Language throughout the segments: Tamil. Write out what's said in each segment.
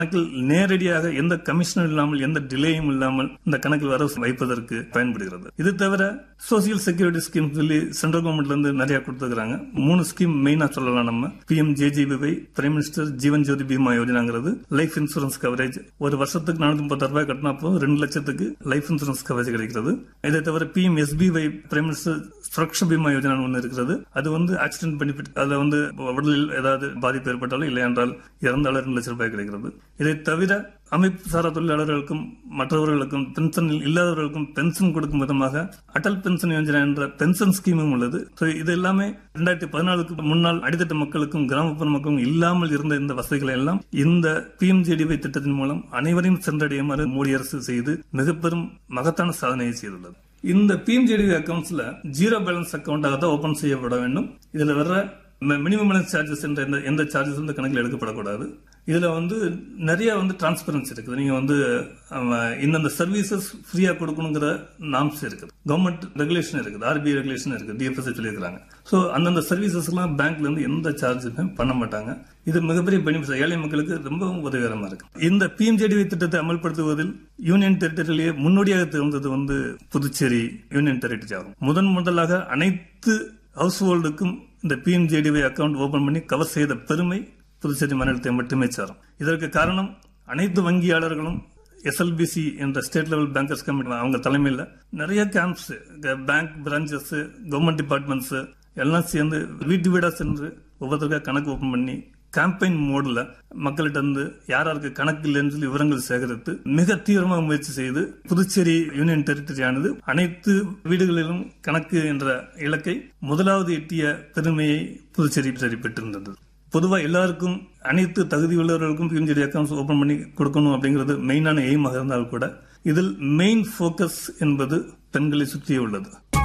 கணக்கில் நேரடியாக எந்த கமிஷனும் இல்லாமல் எந்த டிலேயும் இல்லாமல் இந்த கணக்கில் வர வைப்பதற்கு பயன்படுகிறது இது தவிர சோசியல் செக்யூரிட்டி ஸ்கீம் சொல்லி சென்ட்ரல் கவர்மெண்ட்ல இருந்து நிறைய கொடுத்துருக்காங்க மூணு ஸ்கீம் மெயினா சொல்லலாம் நம்ம PM JJBY prime minister Jeevan Jyoti Bima யோஜனாங்கிறது லைஃப் இன்சூரன்ஸ் கவரேஜ் ஒரு வருஷத்துக்கு நானூத்தி முப்பத்தாறு ரூபாய் கட்டினா போதும் ரெண்டு லட்சத்துக்கு லைஃப் இன்சூரன்ஸ் கவரேஜ் கிடைக்கிறது இதை தவிர PM SBY prime minister Suraksha Bima Yojana ஒன்று இருக்கிறது அது வந்து ஆக்சிடென்ட் பெனிஃபிட் அதுல வந்து உடலில் ஏதாவது பாதிப்பு ஏற்பட்டாலும் இல்லை என்றால் இறந்தாலும் ரெண்டு லட்சம் ரூபாய் கிடைக்கிறது இதை தவிர அமைப்பு சாரா தொழிலாளர்களுக்கும் மற்றவர்களுக்கும் பென்ஷன் இல்லாதவர்களுக்கும் பென்ஷன் கொடுக்கும் விதமாக அடல் பென்ஷன் யோஜனா என்ற பென்ஷன் ஸ்கீமும் உள்ளது So, இது எல்லாமே ரெண்டாயிரத்தி பதினாலுக்கு முன்னால் அடித்தட்ட மக்களுக்கும் கிராமப்புற மக்களுக்கும் இல்லாமல் இருந்த இந்த வசதிகளை எல்லாம் இந்த பிஎம்ஜேடிவை திட்டத்தின் மூலம் அனைவரையும் சென்றடையுமாறு மோடி அரசு செய்து மிக பெரும் மகத்தான சாதனையை செய்துள்ளது இந்த பிஎம்ஜேடிவி அக்கவுண்ட்ஸ்ல ஜீரோ பேலன்ஸ் அக்கவுண்டாக தான் ஓபன் செய்யப்பட வேண்டும் இதுல வர்ற மினிமம் பேலன்ஸ் சார்ஜஸ் என்ற எந்த எந்த சார்ஜஸ் வந்து கணக்கில் எடுக்கப்படக்கூடாது இதுல வந்து நிறைய வந்து டிரான்ஸ்பரன்சி இருக்குது நீங்க வந்து அஹ், இந்தந்த சர்வீசஸ் ஃப்ரீயா கொடுக்கணுங்கிற நாம்ஸ் இருக்குது கவர்மெண்ட் ரெகுலேஷன் இருக்குது ஆர்பிஐ ரெகுலேஷன் இருக்குது டிஎஃப்எஸ் சொல்லியிருக்காங்க ஸோ அந்தந்த சர்வீசஸ் எல்லாம் பேங்க்ல இருந்து எந்த சார்ஜுமே பண்ண மாட்டாங்க இது மிகப்பெரிய பெனிஃபிட் ஏழை மக்களுக்கு ரொம்பவும் உதவிகரமா இருக்கு இந்த பிஎம்ஜேடிவி திட்டத்தை அமல்படுத்துவதில் யூனியன் டெரிட்டரியிலேயே முன்னோடியாக திறந்தது வந்து புதுச்சேரி யூனியன் டெரிட்டரி ஆகும் முதன் முதலாக அனைத்து ஹவுஸ் ஹோல்டுக்கும் இந்த பிஎம்ஜேடிவை அக்கவுண்ட் ஓபன் பண்ணி கவர் செய்த பெருமை புதுச்சேரி மாநிலத்தை மட்டுமே சாரும் இதற்கு காரணம் அனைத்து வங்கியாளர்களும் எஸ்எல்பிசி என்ற ஸ்டேட் லெவல் பேங்கர்ஸ் கமிட்டி அவங்க தலைமையில் நிறைய camps bank branches government departments எல்லாம் சேர்ந்து வீட்டு வீடா சென்று ஒவ்வொருத்தருக்கா கணக்கு ஓபன் பண்ணி கேம்பெயின் மோட்ல மக்கள்கிட்ட இருந்து யார் யாருக்கு கணக்கு இல்லைன்னு சொல்லி விவரங்கள் சேகரித்து மிக தீவிரமாக முயற்சி செய்து புதுச்சேரி யூனியன் டெரிட்டரியானது அனைத்து வீடுகளிலும் கணக்கு என்ற இலக்கை முதலாவது எட்டிய பெருமையை புதுச்சேரி சரி பெற்றிருந்தது பொதுவா எல்லாருக்கும் அனைத்து தகுதியுள்ளவர்களுக்கும் பிஎம்ஜிடி அக்கௌண்ட்ஸ் ஓபன் பண்ணி கொடுக்கணும் அப்படிங்கிறது மெயினான எய்மாக இருந்தால் கூட இதில் மெயின் ஃபோக்கஸ் என்பது பெண்களை சுற்றியே உள்ளது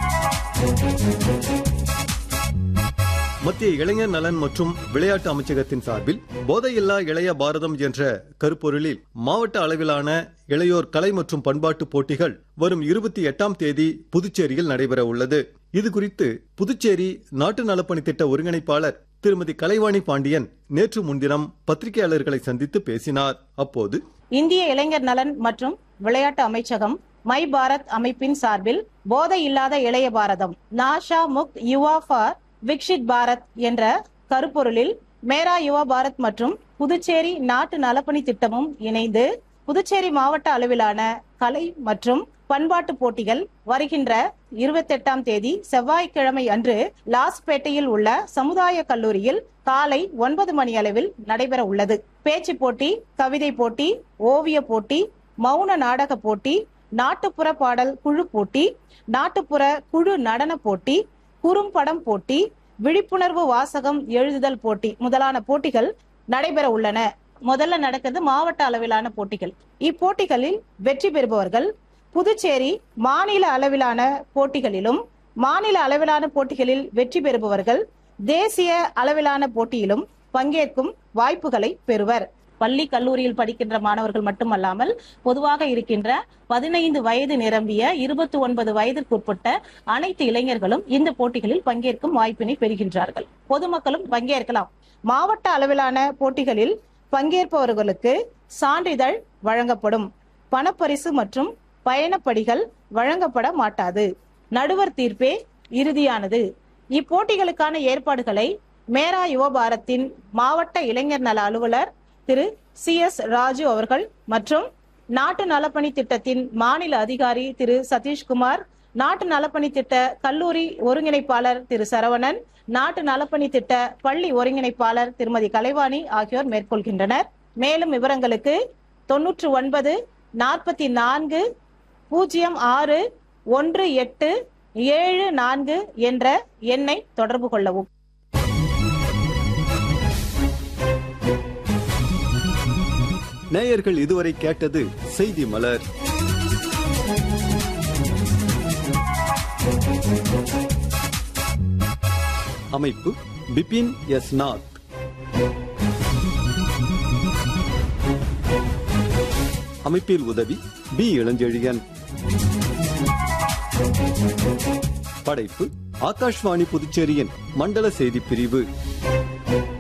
மத்திய இளைஞர் நலன் மற்றும் விளையாட்டு அமைச்சகத்தின் சார்பில் போதையில்லா இளைய பாரதம் என்ற கருப்பொருளில் மாவட்ட அளவிலான இளையோர் கலை மற்றும் பண்பாட்டு போட்டிகள் வரும் இருபத்தி எட்டாம் தேதி புதுச்சேரியில் நடைபெற உள்ளது இது குறித்து புதுச்சேரி நாட்டு நலப்பணி திட்ட ஒருங்கிணைப்பாளர் திருமதி கலைவாணி பாண்டியன் நேற்று முன்தினம் பத்திரிகையாளர்களை சந்தித்து பேசினார் அப்போது இந்திய இளைஞர் நலன் மற்றும் விளையாட்டு அமைச்சகம் மை பாரத் அமைப்பின் சார்பில் போதை இல்லாத இளைய பாரதம் நாஷா முக்த் யுவா ஃபார் விக்ஷித் பாரத் என்ற கருப்பொருளில் மேரா யுவா பாரத் மற்றும் புதுச்சேரி நாட்டு நலப்பணி திட்டமும் இணைந்து புதுச்சேரி மாவட்ட அளவிலான கலை மற்றும் பண்பாட்டு போட்டிகள் வருகின்ற இருபத்தெட்டாம் தேதி செவ்வாய்க்கிழமை அன்று லாஸ்பேட்டையில் உள்ள சமுதாய கல்லூரியில் காலை ஒன்பது மணி அளவில் நடைபெற உள்ளது பேச்சு போட்டி கவிதை போட்டி ஓவிய போட்டி மௌன நாடக போட்டி நாட்டுப்புற பாடல் குழு போட்டி நாட்டுப்புற குழு நடன போட்டி குறும்படம் போட்டி விழிப்புணர்வு வாசகம் எழுதுதல் போட்டி முதலான போட்டிகள் நடைபெற உள்ளன முதல்ல நடக்கிறது மாவட்ட அளவிலான போட்டிகள் இப்போட்டிகளில் வெற்றி பெறுபவர்கள் புதுச்சேரி மாநில அளவிலான போட்டிகளிலும் மாநில அளவிலான போட்டிகளில் வெற்றி பெறுபவர்கள் தேசிய அளவிலான போட்டியிலும் பங்கேற்கும் வாய்ப்புகளை பெறுவர் பள்ளி கல்லூரியில் படிக்கின்ற மாணவர்கள் மட்டுமல்லாமல் பொதுவாக இருக்கின்ற பதினைந்து வயது நிரம்பிய இருபத்தி ஒன்பது வயதிற்குட்பட்ட அனைத்து இளைஞர்களும் இந்த போட்டிகளில் பங்கேற்கும் வாய்ப்பினை பெறுகின்றார்கள் பொதுமக்களும் பங்கேற்கலாம் மாவட்ட அளவிலான போட்டிகளில் பங்கேற்பவர்களுக்கு சான்றிதழ் வழங்கப்படும் பணப்பரிசு மற்றும் பயணப்படிகள் வழங்கப்பட மாட்டாது நடுவர் தீர்ப்பே இறுதியானது இப்போட்டிகளுக்கான ஏற்பாடுகளை மேரா யுவபாரத்தின் மாவட்ட இளைஞர் நல அலுவலர் திரு சி எஸ் ராஜு அவர்கள் மற்றும் நாட்டு நலப்பணி திட்டத்தின் மாநில அதிகாரி திரு சதீஷ்குமார் நாட்டு நலப்பணி திட்ட கல்லூரி ஒருங்கிணைப்பாளர் திரு சரவணன் நாட்டு நலப்பணி திட்ட பள்ளி ஒருங்கிணைப்பாளர் திருமதி கலைவாணி ஆகியோர் மேற்கொள்கின்றனர் மேலும் விவரங்களுக்கு தொன்னூற்று ஒன்பது நாற்பத்தி நான்கு பூஜ்ஜியம் ஆறு ஒன்று எட்டு ஏழு நான்கு என்ற எண்ணை தொடர்பு கொள்ளவும் நேயர்கள் இதுவரை கேட்டது செய்தி மலர் அமைப்பு பிபின் எஸ் நாத் அமைப்பில் உதவி பி இளஞ்செழியன் படைப்பு ஆகாஷ்வாணி புதுச்சேரியின் மண்டல செய்திப் பிரிவு